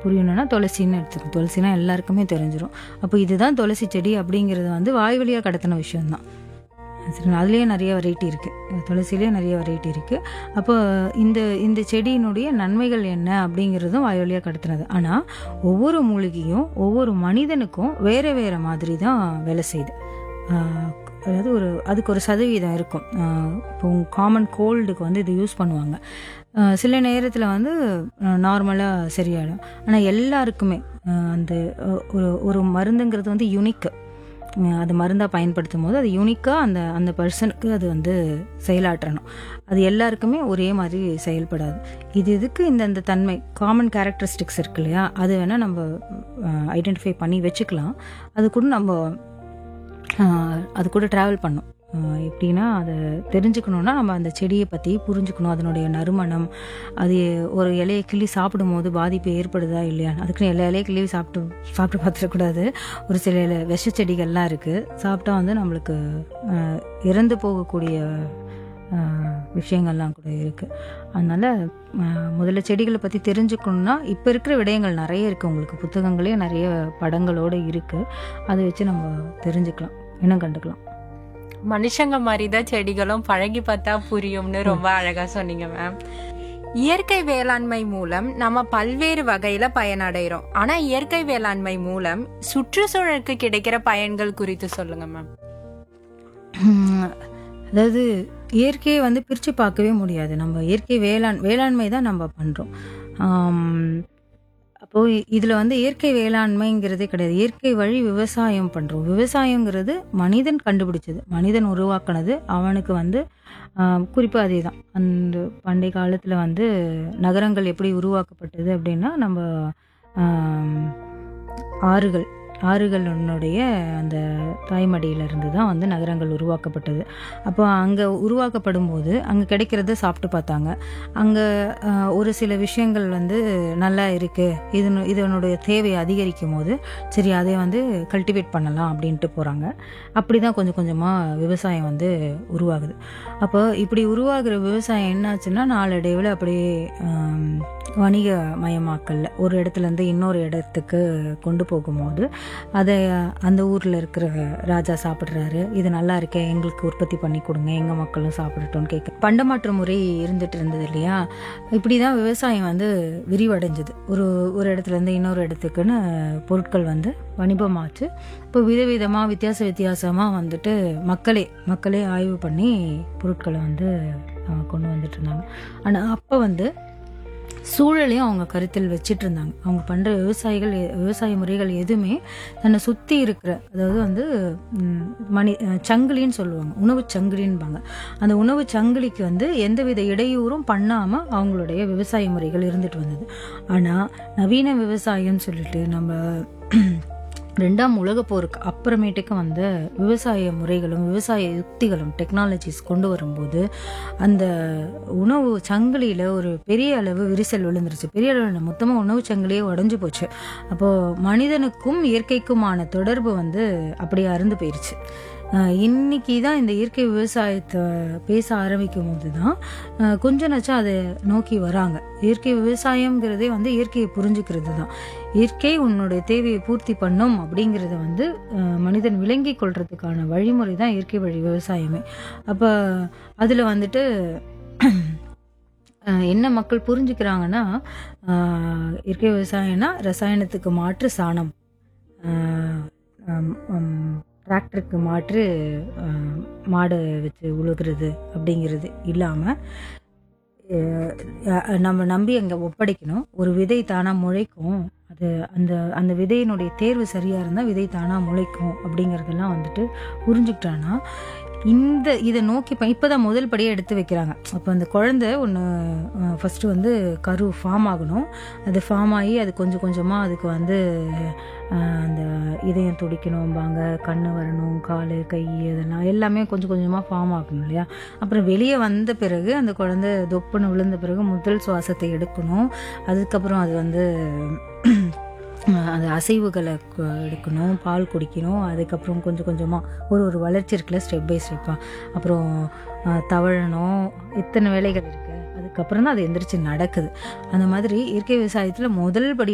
புரியணும்னா துளசின்னு எடுத்துக்கணும் துளசினா எல்லாருக்குமே தெரிஞ்சிடும் அப்போ இதுதான் துளசி செடி அப்படிங்கிறது வந்து வாய் வழியாக கடத்தின விஷயம்தான் சரி அதுலேயே நிறைய வெரைட்டி இருக்குது துளசிலேயே நிறைய வெரைட்டி இருக்குது அப்போ இந்த இந்த செடியினுடைய நன்மைகள் என்ன அப்படிங்கிறதும் வாய் வழியாக கடத்தினது ஆனால் ஒவ்வொரு மூலிகையும் ஒவ்வொரு மனிதனுக்கும் வேறு வேறு மாதிரி தான் வேலை செய்யுது ஆஹ் அதாவது ஒரு அதுக்கு ஒரு சதவீதம் இருக்கும் ஆஹ் இப்போ காமன் கோல்டுக்கு வந்து இது யூஸ் பண்ணுவாங்க ஆஹ் சில நேரத்தில் வந்து நார்மலாக சரியாயிடும் ஆனால் எல்லாருக்குமே ஆஹ் அந்த ஆஹ் ஒரு ஒரு மருந்துங்கிறது வந்து யுனிக்கு அது மருந்தாக பயன்படுத்தும் போது அது யூனிக்காக அந்த அந்த பர்சனுக்கு அது வந்து செயலாற்றணும் அது எல்லாருக்குமே ஒரே மாதிரி செயல்படாது இது இதுக்கு இந்த இந்த தன்மை காமன் கேரக்டரிஸ்டிக்ஸ் இருக்கு இல்லையா அது வேணால் நம்ம ஐடென்டிஃபை பண்ணி வச்சுக்கலாம் அது கூட நம்ம ஆஹ், அது கூட ட்ராவல் பண்ணும் ஆஹ், எப்படின்னா அதை தெரிஞ்சுக்கணுன்னா நம்ம அந்த செடியை பற்றி புரிஞ்சுக்கணும் அதனுடைய நறுமணம் அது ஒரு இலையை கிள்ளி சாப்பிடும் போது பாதிப்பு ஏற்படுதா இல்லையா அதுக்குன்னு எல்லா இலையை கிள்ளி சாப்பிட்டு சாப்பிட்டு பார்த்துடக்கூடாது ஒரு சில இலை விஷ செடிகள்லாம் இருக்குது சாப்பிட்டா வந்து நம்மளுக்கு ஆஹ், இறந்து போகக்கூடிய ஆஹ், விஷயங்கள்லாம் கூட இருக்குது அதனால் முதல்ல செடிகளை பற்றி தெரிஞ்சுக்கணுன்னா இப்போ இருக்கிற விடயங்கள் நிறைய இருக்குது உங்களுக்கு புத்தகங்களே நிறைய படங்களோடு இருக்குது அதை வச்சு நம்ம தெரிஞ்சுக்கலாம் இன்னும் கண்டுக்கலாம் மனுஷங்க மாதிரி தான் செடிகளும் பழகி பார்த்தா புரியும்னு ரொம்ப அழகா சொன்னீங்க மேம் இயற்கை வேளாண்மை மூலம் நம்ம பல்வேறு வகையில பயனடைகிறோம் ஆனா இயற்கை வேளாண்மை மூலம் சுற்றுச்சூழலுக்கு கிடைக்கிற பயன்கள் குறித்து சொல்லுங்க மேம் உம், அதாவது இயற்கையை வந்து பிரித்து பார்க்கவே முடியாது நம்ம இயற்கை வேளாண் வேளாண்மை தான் நம்ம பண்ணுறோம் அப்போது இதில் வந்து இயற்கை வேளாண்மைங்கிறதே கிடையாது இயற்கை வழி விவசாயம் பண்ணுறோம் விவசாயங்கிறது மனிதன் கண்டுபிடிச்சது மனிதன் உருவாக்குனது அவனுக்கு வந்து குறிப்பாக அதே தான் அந்த பண்டைய காலத்தில் வந்து நகரங்கள் எப்படி உருவாக்கப்பட்டது அப்படின்னா நம்ம ஆம், ஆறுகள் ஆறுகளுடைய அந்த தாய்மடியிலிருந்து தான் வந்து நகரங்கள் உருவாக்கப்பட்டது அப்போ அங்கே உருவாக்கப்படும் போது அங்கே கிடைக்கிறத சாப்பிட்டு பார்த்தாங்க அங்கே ஒரு சில விஷயங்கள் வந்து நல்லா இருக்குது இது இதனுடைய தேவையை அதிகரிக்கும் போது சரி அதை வந்து கல்டிவேட் பண்ணலாம் அப்படின்ட்டு போகிறாங்க அப்படி தான் கொஞ்சம் கொஞ்சமாக விவசாயம் வந்து உருவாகுது அப்போ இப்படி உருவாகிற விவசாயம் என்னாச்சுன்னா நாளடைவில் அப்படியே ஆம், வணிக மயமாக்கல்ல ஒரு இடத்துலேருந்து இன்னொரு இடத்துக்கு கொண்டு போகும்போது அதை அந்த ஊரில் இருக்கிற ராஜா சாப்பிட்றாரு இது நல்லா இருக்கே எங்களுக்கு உற்பத்தி பண்ணி கொடுங்க எங்கள் மக்களும் சாப்பிடட்டும்னு கேட்க பண்டமாற்று முறை இருந்துட்டு இருந்தது இல்லையா இப்படி தான் விவசாயம் வந்து விரிவடைஞ்சது ஒரு ஒரு இடத்துலேருந்து இன்னொரு இடத்துக்குன்னு பொருட்கள் வந்து வணிபமாச்சு இப்போ விதவிதமாக வித்தியாச வித்தியாசமாக வந்துட்டு மக்களே மக்களே ஆய்வு பண்ணி பொருட்களை வந்து அஹ், கொண்டு வந்துட்டு இருந்தாங்க ஆனால் அப்போ வந்து சூழலையும் அவங்க கருத்தில் வச்சிட்டு இருந்தாங்க அவங்க பண்ணுற விவசாயிகள் எ- விவசாய முறைகள் எதுவுமே தன்னை சுற்றி இருக்கிற அதாவது வந்து ம், மணி அஹ், சங்கிலின்னு சொல்லுவாங்க உணவு சங்கிலின்பாங்க அந்த உணவு சங்கிலிக்கு வந்து எந்தவித இடையூறும் பண்ணாமல் அவங்களுடைய விவசாய முறைகள் இருந்துட்டு வந்தது ஆனால் நவீன விவசாயம்னு சொல்லிட்டு நம்ம ரெண்டாம் உலகப் போருக்கு அப்புறமேட்டுக்கு வந்த விவசாய முறைகளும் விவசாய யுக்திகளும் டெக்னாலஜிஸ் கொண்டு வரும்போது அந்த உணவு சங்கிலியில் ஒரு பெரிய அளவு விரிசல் விழுந்துருச்சு பெரிய அளவில் மொத்தமாக உணவு சங்கிலியே உடஞ்சு போச்சு அப்போது மனிதனுக்கும் இயற்கைக்குமான தொடர்பு வந்து அப்படியே அறுந்து போயிருச்சு அஹ் இன்னைக்கு தான் இந்த இயற்கை விவசாயத்தை பேச ஆரம்பிக்கும் போது தான் அஹ் கொஞ்ச நச்சம் அதை நோக்கி வராங்க இயற்கை விவசாயம்ங்கிறதே வந்து இயற்கையை புரிஞ்சுக்கிறது தான் இயற்கை உன்னுடைய தேவையை பூர்த்தி பண்ணும் அப்படிங்கிறத வந்து அஹ், மனிதன் விளங்கி கொள்றதுக்கான வழிமுறை தான் இயற்கை வழி விவசாயமே அப்போ அதில் வந்துட்டு அஹ், என்ன மக்கள் புரிஞ்சுக்கிறாங்கன்னா அஹ், இயற்கை விவசாயம்னா ரசாயனத்துக்கு மாற்று சாணம் டிராக்டருக்கு மாற்று அஹ், மாடு வச்சு உழுகிறது அப்படிங்கிறது இல்லாமல் நம்ம நம்பி அங்கே ஒப்படைக்கணும் ஒரு விதை தானாக முளைக்கும் அது அந்த அந்த விதையினுடைய தேர்வு சரியாக இருந்தால் விதை தானாக முளைக்கும் அப்படிங்கிறதெல்லாம் வந்துட்டு புரிஞ்சுக்கிட்டான்னா இந்த இதை நோக்கி இப்போ இப்போ தான் முதல் படியை எடுத்து வைக்கிறாங்க அப்போ அந்த குழந்தை ஒன்று ஃபஸ்ட்டு வந்து கரு ஃபார்ம் ஆகணும் அது ஃபார்ம் ஆகி அது கொஞ்சம் கொஞ்சமாக அதுக்கு வந்து அஹ், அந்த இதயம் துடிக்கணும்பாங்க கண்ணு வரணும் கால் கை இதெல்லாம் எல்லாமே கொஞ்சம் கொஞ்சமாக ஃபார்ம் ஆகணும் இல்லையா அப்புறம் வெளியே வந்த பிறகு அந்த குழந்தை தொப்புன்னு விழுந்த பிறகு முதல் சுவாசத்தை எடுக்கணும் அதுக்கப்புறம் அது வந்து அஹ், அந்த அசைவுகளை கு- எடுக்கணும் பால் குடிக்கணும் அதுக்கப்புறம் கொஞ்சம் கொஞ்சமாக ஒரு ஒரு வளர்ச்சி இருக்குல்ல ஸ்டெப் பை ஸ்டெப்பாக அப்புறம் அஹ், தவழணும் இத்தனை வேலைகள் இருக்குது அதுக்கப்புறம் தான் அது எந்திரிச்சு நடக்குது அந்த மாதிரி இயற்கை விவசாயத்தில் முதல் படி